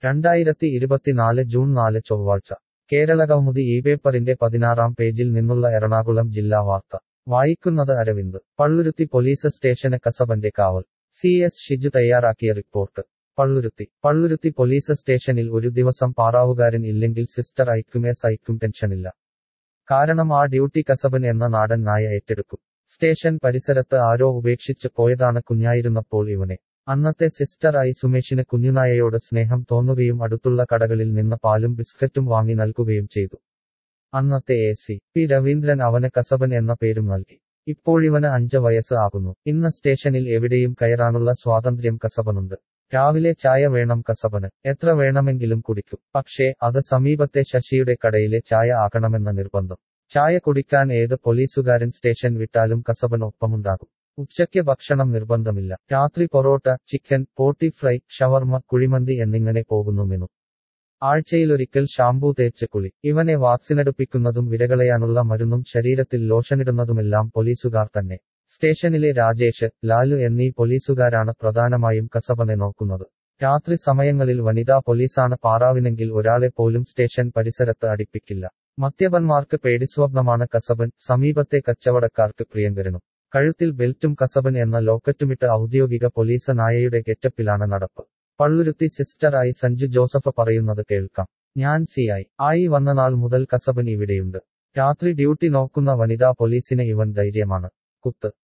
രണ്ടായിരത്തി ഇരുപത്തിനാല് ജൂൺ നാല് ചൊവ്വാഴ്ച കേരളകൗമുദി ഈ പേപ്പറിന്റെ പതിനാറാം പേജിൽ നിന്നുള്ള എറണാകുളം ജില്ലാ വാർത്ത വായിക്കുന്നത് അരവിന്ദ് പള്ളുരുത്തി പോലീസ് സ്റ്റേഷന് കസബന്റെ കാവൽ സി എസ് ഷിജു തയ്യാറാക്കിയ റിപ്പോർട്ട് പള്ളുരുത്തി പള്ളുരുത്തി പോലീസ് സ്റ്റേഷനിൽ ഒരു ദിവസം പാറാവുകാരൻ ഇല്ലെങ്കിൽ സിസ്റ്റർ ഐക്കും എസ് ഐക്കും ടെൻഷനില്ല കാരണം ആ ഡ്യൂട്ടി കസബൻ എന്ന നാടൻ നായ ഏറ്റെടുക്കും സ്റ്റേഷൻ പരിസരത്ത് ആരോ ഉപേക്ഷിച്ച് പോയതാണ് കുഞ്ഞായിരുന്നപ്പോൾ ഇവനെ അന്നത്തെ സിസ്റ്റർ ഐ സുമേഷിന് കുഞ്ഞുനായയോട് സ്നേഹം തോന്നുകയും അടുത്തുള്ള കടകളിൽ നിന്ന് പാലും ബിസ്ക്കറ്റും വാങ്ങി നൽകുകയും ചെയ്തു അന്നത്തെ എ സി പി രവീന്ദ്രൻ അവന് കസബൻ എന്ന പേരും നൽകി ഇപ്പോഴിവന് അഞ്ച് വയസ്സ് ആകുന്നു ഇന്ന് സ്റ്റേഷനിൽ എവിടെയും കയറാനുള്ള സ്വാതന്ത്ര്യം കസബനുണ്ട് രാവിലെ ചായ വേണം കസബന് എത്ര വേണമെങ്കിലും കുടിക്കും പക്ഷേ അത് സമീപത്തെ ശശിയുടെ കടയിലെ ചായ ആകണമെന്ന നിർബന്ധം ചായ കുടിക്കാൻ ഏത് പോലീസുകാരൻ സ്റ്റേഷൻ വിട്ടാലും കസബൻ ഒപ്പമുണ്ടാകും ഉച്ചയ്ക്ക് ഭക്ഷണം നിർബന്ധമില്ല രാത്രി പൊറോട്ട ചിക്കൻ പോട്ടി ഫ്രൈ ഷവർമ കുഴിമന്തി എന്നിങ്ങനെ പോകുന്നു മെനു ആഴ്ചയിലൊരിക്കൽ ഷാംപൂ തേച്ച് കുളി ഇവനെ വാക്സിനെടുപ്പിക്കുന്നതും വിരകളയാനുള്ള മരുന്നും ശരീരത്തിൽ ലോഷനിടുന്നതുമെല്ലാം പോലീസുകാർ തന്നെ സ്റ്റേഷനിലെ രാജേഷ് ലാലു എന്നീ പോലീസുകാരാണ് പ്രധാനമായും കസബനെ നോക്കുന്നത് രാത്രി സമയങ്ങളിൽ വനിതാ പോലീസാണ് പാറാവിനെങ്കിൽ ഒരാളെ പോലും സ്റ്റേഷൻ പരിസരത്ത് അടിപ്പിക്കില്ല മദ്യപന്മാർക്ക് പേടിസ്വപ്നമാണ് കസബൻ സമീപത്തെ കച്ചവടക്കാർക്ക് പ്രിയങ്കരനും കഴുത്തിൽ ബെൽറ്റും കസബൻ എന്ന ലോക്കറ്റുമിട്ട് ഔദ്യോഗിക പോലീസ് നായയുടെ ഗെറ്റപ്പിലാണ് നടപ്പ് പള്ളുരുത്തി സിസ്റ്റർ ആയി സഞ്ജു ജോസഫ് പറയുന്നത് കേൾക്കാം ഞാൻ സി ഐ ആയി വന്ന നാൾ മുതൽ കസബൻ ഇവിടെയുണ്ട് രാത്രി ഡ്യൂട്ടി നോക്കുന്ന വനിതാ പോലീസിന് ഇവൻ ധൈര്യമാണ് കുത്ത്